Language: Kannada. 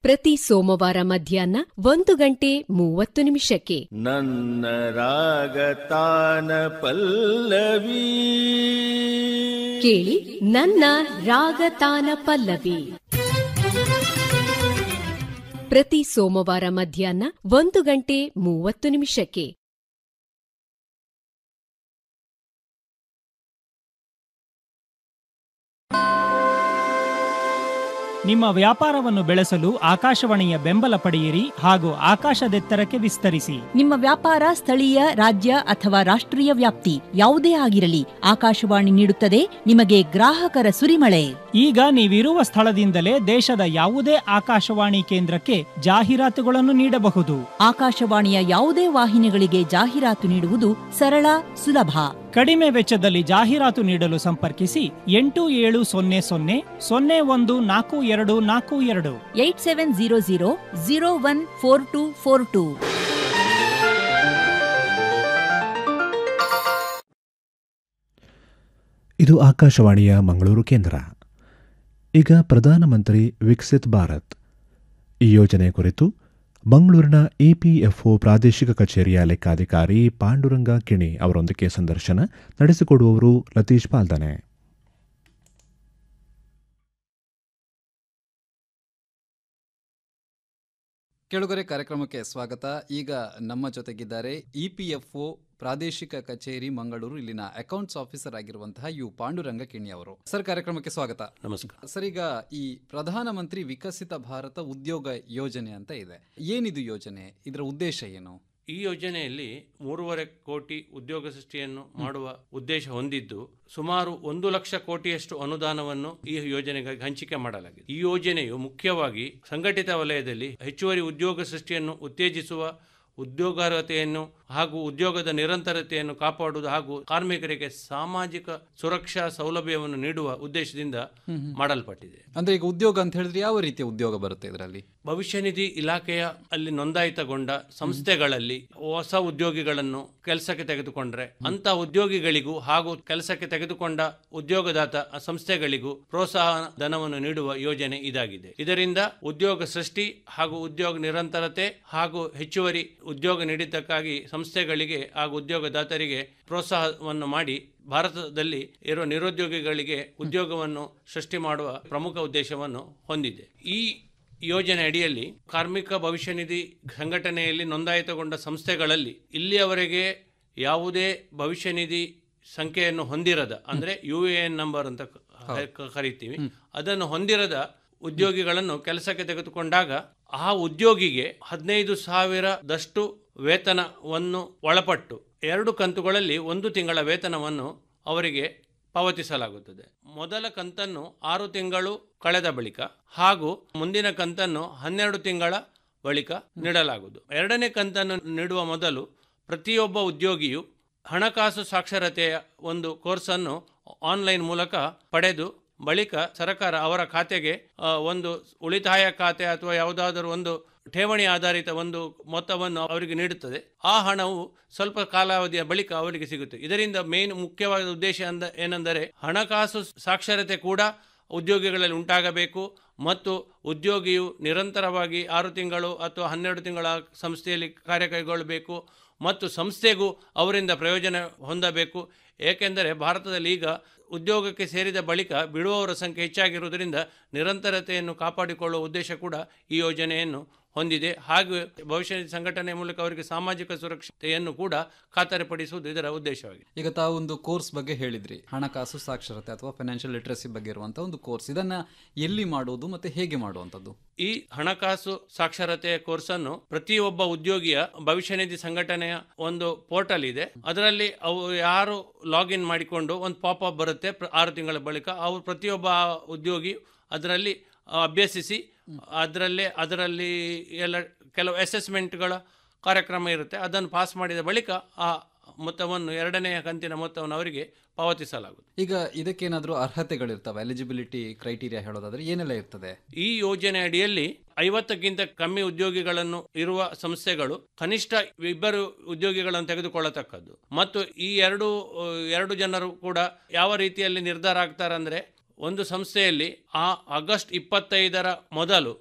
ಪ್ರತಿ ಸೋಮವಾರ ಮಧ್ಯಾಹ್ನ ಒಂದು ಗಂಟೆ ಮೂವತ್ತು ನಿಮಿಷಕ್ಕೆ ನನ್ನ ರಾಗತಾನ ಪಲ್ಲವಿ ಕೇಳಿ ನನ್ನ ರಾಗತಾನ ಪಲ್ಲವಿ ಪ್ರತಿ ಸೋಮವಾರ ಮಧ್ಯಾಹ್ನ ಒಂದು ಗಂಟೆ ಮೂವತ್ತು ನಿಮಿಷಕ್ಕೆ ನಿಮ್ಮ ವ್ಯಾಪಾರವನ್ನು ಬೆಳೆಸಲು ಆಕಾಶವಾಣಿಯ ಬೆಂಬಲ ಪಡೆಯಿರಿ ಹಾಗೂ ಆಕಾಶದೆತ್ತರಕ್ಕೆ ವಿಸ್ತರಿಸಿ ನಿಮ್ಮ ವ್ಯಾಪಾರ ಸ್ಥಳೀಯ ರಾಜ್ಯ ಅಥವಾ ರಾಷ್ಟ್ರೀಯ ವ್ಯಾಪ್ತಿ ಯಾವುದೇ ಆಗಿರಲಿ ಆಕಾಶವಾಣಿ ನೀಡುತ್ತದೆ ನಿಮಗೆ ಗ್ರಾಹಕರ ಸುರಿಮಳೆ ಈಗ ನೀವಿರುವ ಸ್ಥಳದಿಂದಲೇ ದೇಶದ ಯಾವುದೇ ಆಕಾಶವಾಣಿ ಕೇಂದ್ರಕ್ಕೆ ಜಾಹೀರಾತುಗಳನ್ನು ನೀಡಬಹುದು ಆಕಾಶವಾಣಿಯ ಯಾವುದೇ ವಾಹಿನಿಗಳಿಗೆ ಜಾಹೀರಾತು ನೀಡುವುದು ಸರಳ ಸುಲಭ ಕಡಿಮೆ ವೆಚ್ಚದಲ್ಲಿ ಜಾಹೀರಾತು ನೀಡಲು ಸಂಪರ್ಕಿಸಿ ಎಂಟು ಏಳು ಸೊನ್ನೆ ಸೊನ್ನೆ ಸೊನ್ನೆ ಒಂದು ನಾಲ್ಕು ಎರಡು ನಾಲ್ಕು ಎರಡು eight seven zero zero zero one four two four two ಇದು ಆಕಾಶವಾಣಿಯ ಮಂಗಳೂರು ಕೇಂದ್ರ ಈಗ ಪ್ರಧಾನಮಂತ್ರಿ ವಿಕಸಿತ್ ಭಾರತ್ ಈ ಯೋಜನೆ ಕುರಿತು ಮಂಗಳೂರಿನ ಇಪಿಎಫ್ಒ ಪ್ರಾದೇಶಿಕ ಕಚೇರಿಯ ಲೆಕ್ಕಾಧಿಕಾರಿ ಪಾಂಡುರಂಗ ಕಿಣಿ ಅವರೊಂದಿಗೆ ಸಂದರ್ಶನ ನಡೆಸಿಕೊಡುವವರು ಲತೀಶ್ ಪಾಲ್ದನೆ ಕೆಳಗರೆ ಕಾರ್ಯಕ್ರಮಕ್ಕೆ ಸ್ವಾಗತ ಈಗ ನಮ್ಮ ಜೊತೆಗಿದ್ದಾರೆ ಇ ಪಿ ಎಫ್ ಒ ಪ್ರಾದೇಶಿಕ ಕಚೇರಿ ಮಂಗಳೂರು ಇಲ್ಲಿನ ಅಕೌಂಟ್ಸ್ ಆಫೀಸರ್ ಆಗಿರುವಂತಹ ಯು ಪಾಂಡುರಂಗ ಕಿಣಿ ಅವರು ಸರ್ ಕಾರ್ಯಕ್ರಮಕ್ಕೆ ಸ್ವಾಗತ ನಮಸ್ಕಾರ ಸರ್ ಈಗ ಈ ಪ್ರಧಾನಮಂತ್ರಿ ವಿಕಸಿತ ಭಾರತ ಉದ್ಯೋಗ ಯೋಜನೆ ಅಂತ ಇದೆ ಏನಿದು ಯೋಜನೆ ಇದರ ಉದ್ದೇಶ ಏನು ಈ ಯೋಜನೆಯಲ್ಲಿ ಮೂರುವರೆ ಕೋಟಿ ಉದ್ಯೋಗ ಸೃಷ್ಟಿಯನ್ನು ಮಾಡುವ ಉದ್ದೇಶ ಹೊಂದಿದ್ದು ಸುಮಾರು ಒಂದು ಲಕ್ಷ ಕೋಟಿಯಷ್ಟು ಅನುದಾನವನ್ನು ಈ ಯೋಜನೆಗಾಗಿ ಹಂಚಿಕೆ ಮಾಡಲಾಗಿದೆ ಈ ಯೋಜನೆಯು ಮುಖ್ಯವಾಗಿ ಸಂಘಟಿತ ವಲಯದಲ್ಲಿ ಹೆಚ್ಚುವರಿ ಉದ್ಯೋಗ ಸೃಷ್ಟಿಯನ್ನು ಉತ್ತೇಜಿಸುವ ಉದ್ಯೋಗಾರ್ಹತೆಯನ್ನು ಹಾಗೂ ಉದ್ಯೋಗದ ನಿರಂತರತೆಯನ್ನು ಕಾಪಾಡುವುದು ಹಾಗೂ ಕಾರ್ಮಿಕರಿಗೆ ಸಾಮಾಜಿಕ ಸುರಕ್ಷಾ ಸೌಲಭ್ಯವನ್ನು ನೀಡುವ ಉದ್ದೇಶದಿಂದ ಮಾಡಲ್ಪಟ್ಟಿದೆ ಅಂದ್ರೆ ಈಗ ಉದ್ಯೋಗ ಅಂತ ಹೇಳಿದ್ರೆ ಯಾವ ರೀತಿಯ ಉದ್ಯೋಗ ಬರುತ್ತೆ ಇದರಲ್ಲಿ ಭವಿಷ್ಯ ನಿಧಿ ಇಲಾಖೆಯ ಅಲ್ಲಿ ನೋಂದಾಯಿತಗೊಂಡ ಸಂಸ್ಥೆಗಳಲ್ಲಿ ಹೊಸ ಉದ್ಯೋಗಿಗಳನ್ನು ಕೆಲಸಕ್ಕೆ ತೆಗೆದುಕೊಂಡ್ರೆ ಅಂತ ಉದ್ಯೋಗಿಗಳಿಗೂ ಹಾಗೂ ಕೆಲಸಕ್ಕೆ ತೆಗೆದುಕೊಂಡ ಉದ್ಯೋಗದಾತ ಸಂಸ್ಥೆಗಳಿಗೂ ಪ್ರೋತ್ಸಾಹ ಧನವನ್ನು ನೀಡುವ ಯೋಜನೆ ಇದಾಗಿದೆ ಇದರಿಂದ ಉದ್ಯೋಗ ಸೃಷ್ಟಿ ಹಾಗೂ ಉದ್ಯೋಗ ನಿರಂತರತೆ ಹಾಗೂ ಹೆಚ್ಚುವರಿ ಉದ್ಯೋಗ ನೀಡಿದ್ದಕ್ಕಾಗಿ ಸಂಸ್ಥೆಗಳಿಗೆ ಹಾಗೂ ಉದ್ಯೋಗದಾತರಿಗೆ ಪ್ರೋತ್ಸಾಹವನ್ನು ಮಾಡಿ ಭಾರತದಲ್ಲಿ ಇರುವ ನಿರುದ್ಯೋಗಿಗಳಿಗೆ ಉದ್ಯೋಗವನ್ನು ಸೃಷ್ಟಿ ಮಾಡುವ ಪ್ರಮುಖ ಉದ್ದೇಶವನ್ನು ಹೊಂದಿದೆ ಈ ಯೋಜನೆ ಅಡಿಯಲ್ಲಿ ಕಾರ್ಮಿಕ ಭವಿಷ್ಯ ನಿಧಿ ಸಂಘಟನೆಯಲ್ಲಿ ನೋಂದಾಯಿತಗೊಂಡ ಸಂಸ್ಥೆಗಳಲ್ಲಿ ಇಲ್ಲಿಯವರೆಗೆ ಯಾವುದೇ ಭವಿಷ್ಯ ನಿಧಿ ಸಂಖ್ಯೆಯನ್ನು ಹೊಂದಿರದ ಅಂದ್ರೆ ಯು ಎ ಎನ್ ನಂಬರ್ ಅಂತ ಕ- ಕ- ಕರಿತೀವಿ ಅದನ್ನು ಹೊಂದಿರದ ಉದ್ಯೋಗಿಗಳನ್ನು ಕೆಲಸಕ್ಕೆ ತೆಗೆದುಕೊಂಡಾಗ ಆ ಉದ್ಯೋಗಿಗೆ ಹದಿನೈದು ಸಾವಿರದಷ್ಟು ವೇತನವನ್ನು ಒಳಪಟ್ಟು ಎರಡು ಕಂತುಗಳಲ್ಲಿ ಒಂದು ತಿಂಗಳ ವೇತನವನ್ನು ಅವರಿಗೆ ಪಾವತಿಸಲಾಗುತ್ತದೆ ಮೊದಲ ಕಂತನ್ನು ಆರು ತಿಂಗಳು ಕಳೆದ ಬಳಿಕ ಹಾಗೂ ಮುಂದಿನ ಕಂತನ್ನು ಹನ್ನೆರಡು ತಿಂಗಳ ಬಳಿಕ ನೀಡಲಾಗುವುದು ಎರಡನೇ ಕಂತನ್ನು ನೀಡುವ ಮೊದಲು ಪ್ರತಿಯೊಬ್ಬ ಉದ್ಯೋಗಿಯು ಹಣಕಾಸು ಸಾಕ್ಷರತೆಯ ಒಂದು ಕೋರ್ಸನ್ನು ಆನ್ಲೈನ್ ಮೂಲಕ ಪಡೆದು ಬಳಿಕ ಸರ್ಕಾರ ಅವರ ಖಾತೆಗೆ ಆ, ಒಂದು ಉಳಿತಾಯ ಖಾತೆ ಅಥವಾ ಯಾವುದಾದರೂ ಒಂದು ಠೇವಣಿ ಆಧಾರಿತ ಒಂದು ಮೊತ್ತವನ್ನು ಅವರಿಗೆ ನೀಡುತ್ತದೆ ಆ ಹಣವು ಸ್ವಲ್ಪ ಕಾಲಾವಧಿಯ ಬಳಿಕ ಅವರಿಗೆ ಸಿಗುತ್ತೆ ಇದರಿಂದ ಮೇನ್ ಮುಖ್ಯವಾದ ಉದ್ದೇಶ ಅಂದ ಏನೆಂದರೆ ಹಣಕಾಸು ಸಾಕ್ಷರತೆ ಕೂಡ ಉದ್ಯೋಗಿಗಳಲ್ಲಿ ಉಂಟಾಗಬೇಕು ಮತ್ತು ಉದ್ಯೋಗಿಯು ನಿರಂತರವಾಗಿ ಆರು ತಿಂಗಳು ಅಥವಾ ಹನ್ನೆರಡು ತಿಂಗಳ ಸಂಸ್ಥೆಯಲ್ಲಿ ಕಾರ್ಯ ಕೈಗೊಳ್ಳಬೇಕು ಮತ್ತು ಸಂಸ್ಥೆಗೂ ಅವರಿಂದ ಪ್ರಯೋಜನ ಹೊಂದಬೇಕು ಏಕೆಂದರೆ ಭಾರತದಲ್ಲಿ ಈಗ ಉದ್ಯೋಗಕ್ಕೆ ಸೇರಿದ ಬಳಿಕ ಬಿಡುವವರ ಸಂಖ್ಯೆ ಹೆಚ್ಚಾಗಿರುವುದರಿಂದ ನಿರಂತರತೆಯನ್ನು ಕಾಪಾಡಿಕೊಳ್ಳುವ ಉದ್ದೇಶ ಕೂಡ ಈ ಯೋಜನೆಯನ್ನು ಹೊಂದಿದೆ ಹಾಗೂ ಭವಿಷ್ಯ ನಿಧಿ ಸಂಘಟನೆ ಮೂಲಕ ಅವರಿಗೆ ಸಾಮಾಜಿಕ ಸುರಕ್ಷತೆಯನ್ನು ಕೂಡ ಖಾತರಿಪಡಿಸುವುದು ಇದರ ಉದ್ದೇಶವಾಗಿದೆ ಈಗ ತಾವು ಒಂದು ಕೋರ್ಸ್ ಬಗ್ಗೆ ಹೇಳಿದ್ರಿ ಹಣಕಾಸು ಸಾಕ್ಷರತೆ ಅಥವಾ ಫೈನಾನ್ಷಿಯಲ್ ಲಿಟ್ರಸಿ ಬಗ್ಗೆ ಇರುವಂತಹ ಒಂದು ಕೋರ್ಸ್ ಇದನ್ನ ಎಲ್ಲಿ ಮಾಡುವುದು ಮತ್ತೆ ಹೇಗೆ ಮಾಡುವಂಥದ್ದು ಈ ಹಣಕಾಸು ಸಾಕ್ಷರತೆಯ ಕೋರ್ಸನ್ನು ಪ್ರತಿಯೊಬ್ಬ ಉದ್ಯೋಗಿಯ ಭವಿಷ್ಯ ನಿಧಿ ಸಂಘಟನೆಯ ಒಂದು ಪೋರ್ಟಲ್ ಇದೆ ಅದರಲ್ಲಿ ಅವು ಯಾರು ಲಾಗಿನ್ ಮಾಡಿಕೊಂಡು ಒಂದು ಪಾಪ್ ಅಪ್ ಬರುತ್ತೆ ಪ್ರ- ಆರು ತಿಂಗಳ ಬಳಿಕ ಅವರು ಪ್ರತಿಯೊಬ್ಬ ಉದ್ಯೋಗಿ ಅದರಲ್ಲಿ ಆ, ಅಭ್ಯಸಿಸಿ ಅದರಲ್ಲೇ ಅದರಲ್ಲಿ ಎಲ್ಲ ಕೆಲವು ಅಸೆಸ್ಮೆಂಟ್ಗಳ ಕಾರ್ಯಕ್ರಮ ಇರುತ್ತೆ ಅದನ್ನು ಪಾಸ್ ಮಾಡಿದ ಬಳಿಕ ಆ ಮೊತ್ತವನ್ನು ಎರಡನೆಯ ಕಂತಿನ ಮೊತ್ತವನ್ನು ಅವರಿಗೆ ಪಾವತಿಸಲಾಗುತ್ತದೆ ಈಗ ಇದಕ್ಕೇನಾದರೂ ಅರ್ಹತೆಗಳಿರ್ತವೆ ಎಲಿಜಿಬಿಲಿಟಿ ಕ್ರೈಟೀರಿಯಾ ಹೇಳೋದಾದ್ರೆ ಏನೆಲ್ಲ ಇರ್ತದೆ ಈ ಯೋಜನೆ ಅಡಿಯಲ್ಲಿ ಐವತ್ತಕ್ಕಿಂತ ಕಮ್ಮಿ ಉದ್ಯೋಗಿಗಳನ್ನು ಇರುವ ಸಂಸ್ಥೆಗಳು ಕನಿಷ್ಠ ಇಬ್ಬರು ಉದ್ಯೋಗಿಗಳನ್ನು ತೆಗೆದುಕೊಳ್ಳತಕ್ಕದ್ದು ಮತ್ತು ಈ ಎರಡು ಆ, ಎರಡು ಜನರು ಕೂಡ ಯಾವ ರೀತಿಯಲ್ಲಿ ನಿರ್ಧಾರ ಆಗ್ತಾರೆ ಅಂದ್ರೆ ಒಂದು ಸಂಸ್ಥೆಯಲ್ಲಿ ಆ ಆಗಸ್ಟ್ ಇಪ್ಪತ್ತೈದರ ಮೊದಲು